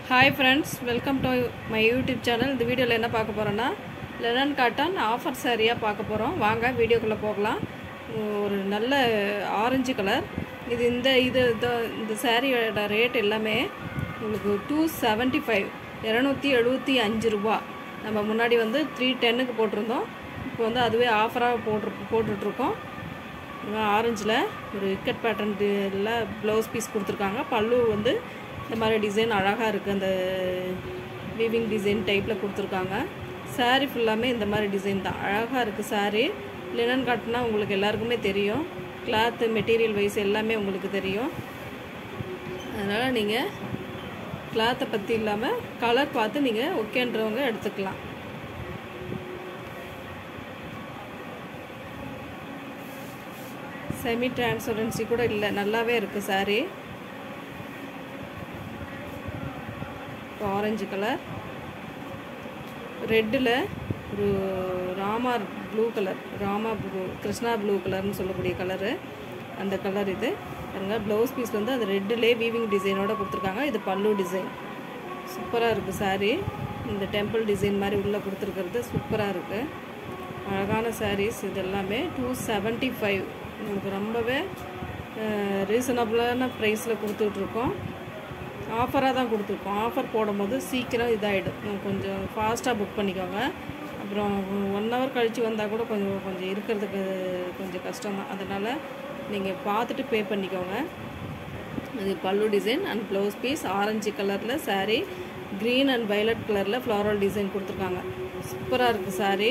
hi friends welcome to my YouTube channel இந்த வீடியோவில் என்ன பார்க்க போகிறோன்னா லெனன் காட்டன் ஆஃபர் சாரியாக பார்க்க போகிறோம் வாங்க வீடியோக்குள்ளே போகலாம் ஒரு நல்ல ஆரஞ்சு கலர் இது இந்த இது இந்த- இந்த சாரியோட ரேட் எல்லாமே உங்களுக்கு டூ செவன்ட்டி ஃபைவ் இரநூத்தி எழுபத்தி அஞ்சு ரூபா நம்ம முன்னாடி வந்து த்ரீ டென்னுக்கு போட்டிருந்தோம் இப்போ வந்து அதுவே ஆஃபராக போட்டு போட்டுட்ருக்கோம் ஆரஞ்சில் ஒரு இக்கட் பேட்டர்னில் ப்ளவுஸ் பீஸ் கொடுத்துருக்காங்க பல்லு வந்து இந்த மாதிரி டிசைன் அழகாக இருக்குது அந்த வீவிங் டிசைன் டைப்பில் கொடுத்துருக்காங்க saree ஃபுல்லாமே இந்த மாதிரி டிசைன் தான் அழகாக இருக்குது saree லினன் காட்டுனா உங்களுக்கு எல்லாருக்குமே தெரியும் கிளாத்து மெட்டீரியல் வைஸ் எல்லாமே உங்களுக்கு தெரியும் அதனால் நீங்கள் கிளாத்தை பற்றி இல்லாமல் கலர் பார்த்து நீங்கள் ஓகேன்றவங்க எடுத்துக்கலாம் செமி டிரான்ஸ்பரன்சி கூட இல்லை நல்லாவே இருக்குது saree ஆரஞ்சு கலர் ரெட்டில் ஒரு Rama blue colour Rama blue Krishna blue கலர்னு சொல்லக்கூடிய கலரு அந்த கலர் இது பாருங்க ப்ளவுஸ் பீஸ் வந்து அந்த ரெட்டிலே வீவிங் டிசைனோட கொடுத்துருக்காங்க இது பல்லு டிசைன் சூப்பராக இருக்குது saree இந்த டெம்பிள் டிசைன் மாதிரி உள்ளே கொடுத்துருக்கிறது சூப்பராக இருக்குது அழகான sarees இது எல்லாமே டூ செவன்ட்டி ஃபைவ் உங்களுக்கு ரொம்பவே ரீசனபிளான ப்ரைஸில் கொடுத்துட்ருக்கோம் ஆஃபராக தான் கொடுத்துருக்கோம் ஆஃபர் போடும்போது சீக்கிரம் இதாகிடும் கொஞ்சம் ஃபாஸ்ட்டாக புக் பண்ணிக்கோங்க அப்புறம் ஒன் ஹவர் கழித்து வந்தால் கூட கொஞ்சம் கொஞ்சம் இருக்கிறதுக்கு கொஞ்சம் கஷ்டம் தான் அதனால் நீங்கள் பார்த்துட்டு பே பண்ணிக்கோங்க இது பல்லு design and blouse piece orange கலரில் saree க்ரீன் அண்ட் violet கலரில் ஃப்ளாரல் டிசைன் கொடுத்துருக்காங்க சூப்பராக இருக்குது saree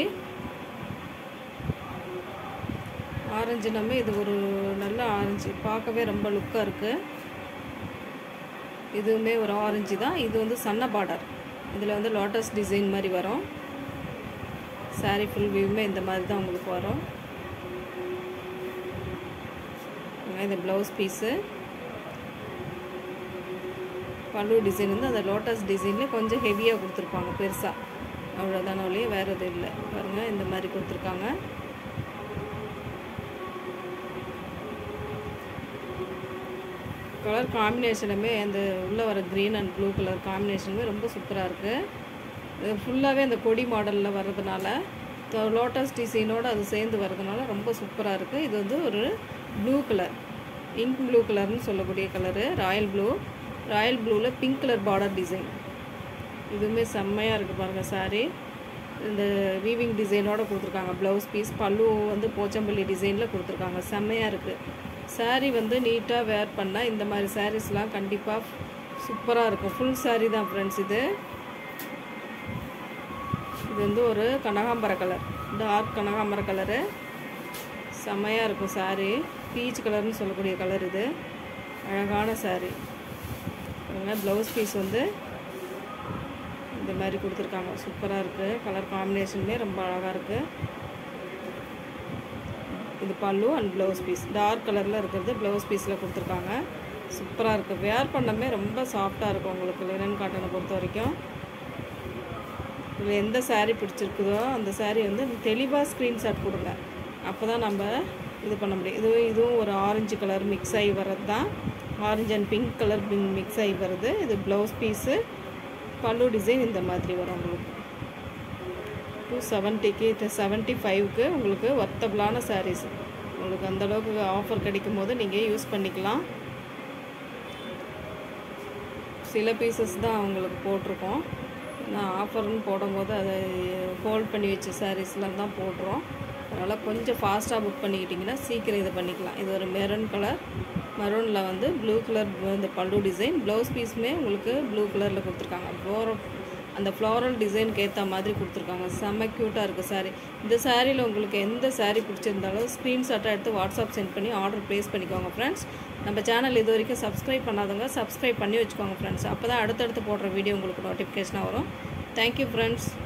ஆரஞ்சு நம்ம இது ஒரு நல்ல ஆரஞ்சு பார்க்கவே ரொம்ப லுக்காக இருக்குது இதுவுமே ஒரு ஆரஞ்சு தான் இது வந்து சன்ன பார்டர் இதில் வந்து லோட்டஸ் டிசைன் மாதிரி வரும் saree ஃபுல் வியூமே இந்த மாதிரி தான் உங்களுக்கு வரும் இந்த ப்ளவுஸ் பீஸு பல்லு டிசைன் வந்து அந்த லோட்டஸ் டிசைனில் கொஞ்சம் ஹெவியாக கொடுத்துருப்பாங்க பெருசாக அவ்வளோதான ஒழிய வேறு எதுவும் இல்லை பாருங்கள் இந்த மாதிரி கொடுத்துருக்காங்க கலர் காம்பினேஷனுமே அந்த உள்ளே வர க்ரீன் அண்ட் ப்ளூ கலர் காம்பினேஷனுமே ரொம்ப சூப்பராக இருக்குது இது ஃபுல்லாகவே அந்த கொடி மாடலில் வர்றதுனால லோட்டஸ் டிசைனோடு அது சேர்ந்து வர்றதுனால ரொம்ப சூப்பராக இருக்குது இது வந்து ஒரு ப்ளூ கலர் இங்க் ப்ளூ கலர்னு சொல்லக்கூடிய கலரு ராயல் ப்ளூ ராயல் ப்ளூவில் பிங்க் கலர் பார்டர் டிசைன் இதுவுமே செம்மையாக இருக்குது பாருங்கள் saree இந்த வீவிங் டிசைனோட கொடுத்துருக்காங்க ப்ளவுஸ் பீஸ் பல்லு வந்து போச்சம்பள்ளி டிசைனில் கொடுத்துருக்காங்க செம்மையாக இருக்குது saree வந்து நீட்டாக வேர் பண்ணால் இந்த மாதிரி சாரீஸ்லாம் கண்டிப்பாக சூப்பராக இருக்கும் ஃபுல் saree தான் ஃப்ரெண்ட்ஸ் இது இது வந்து ஒரு கனகாம்பர கலர் டார்க் கனகாம்பர கலரு செம்மையாக இருக்கும் saree பீச் கலர்னு சொல்லக்கூடிய கலர் இது அழகான saree பாருங்க ப்ளவுஸ் பீஸ் வந்து இந்த மாதிரி கொடுத்துருக்காங்க சூப்பராக இருக்குது கலர் காம்பினேஷனுமே ரொம்ப அழகாக இருக்குது இது பல்லு அண்ட் ப்ளவுஸ் பீஸ் டார்க் கலரில் இருக்கிறது ப்ளவுஸ் பீஸில் கொடுத்துருக்காங்க சூப்பராக இருக்குது வேர் பண்ணமே ரொம்ப சாஃப்டாக இருக்கும் உங்களுக்கு லினன் காட்டனை பொறுத்த வரைக்கும் இதில் எந்த saree பிடிச்சிருக்குதோ அந்த saree வந்து தெளிவாக ஸ்க்ரீன்ஷாட் கொடுங்க அப்போ தான் நம்ம இது பண்ண முடியும் இது இதுவும் ஒரு ஆரஞ்சு கலர் மிக்ஸ் ஆகி வர்றது தான் orange and pink colour mix ஆகி வருது இது ப்ளவுஸ் பீஸு பல்லு டிசைன் இந்த மாதிரி வரும் உங்களுக்கு டூ செவன்ட்டிக்கு செவன்ட்டி ஃபைவ்க்கு உங்களுக்கு ஒர்த்தபிளான sarees உங்களுக்கு அந்த அளவுக்கு ஆஃபர் கிடைக்கும் போது நீங்கள் யூஸ் பண்ணிக்கலாம் சில பீசஸ் தான் உங்களுக்கு போட்டிருக்கோம் நான் ஆஃபர்னு போடும்போது அதை ஹோல்ட் பண்ணி வச்ச சாரீஸ்லாம் தான் போடுறோம் அதனால் கொஞ்சம் ஃபாஸ்ட்டாக புக் பண்ணிக்கிட்டிங்கன்னா சீக்கிரம் இதை பண்ணிக்கலாம் இது ஒரு மெரூன் கலர் மெரூனில் வந்து ப்ளூ கலர் இந்த பல்லு டிசைன் ப்ளவுஸ் பீஸுமே உங்களுக்கு ப்ளூ கலரில் கொடுத்துருக்காங்க ஃப்ளோரோ அந்த ஃப்ளோரல் டிசைனுக்கு ஏற்ற மாதிரி கொடுத்துருக்காங்க செம்ம க்யூட்டாக இருக்குது saree இந்த சாரியில் உங்களுக்கு எந்த saree பிடிச்சிருந்தாலும் ஸ்க்ரீன்ஷாட்டாக எடுத்து வாட்ஸ்அப் சென்ட் பண்ணி ஆர்டர் ப்ளேஸ் பண்ணிக்கோங்க ஃப்ரெண்ட்ஸ் நம்ம சேனல் இது வரைக்கும் சப்ஸ்கிரைப் பண்ணாதவங்க சப்ஸ்கிரைப் பண்ணி வச்சுக்கோங்க ஃப்ரெண்ட்ஸ் அப்போ தான் அடுத்தடுத்து போடுற வீடியோ உங்களுக்கு நோட்டிஃபிகேஷனாக வரும் தேங்க்யூ ஃப்ரெண்ட்ஸ்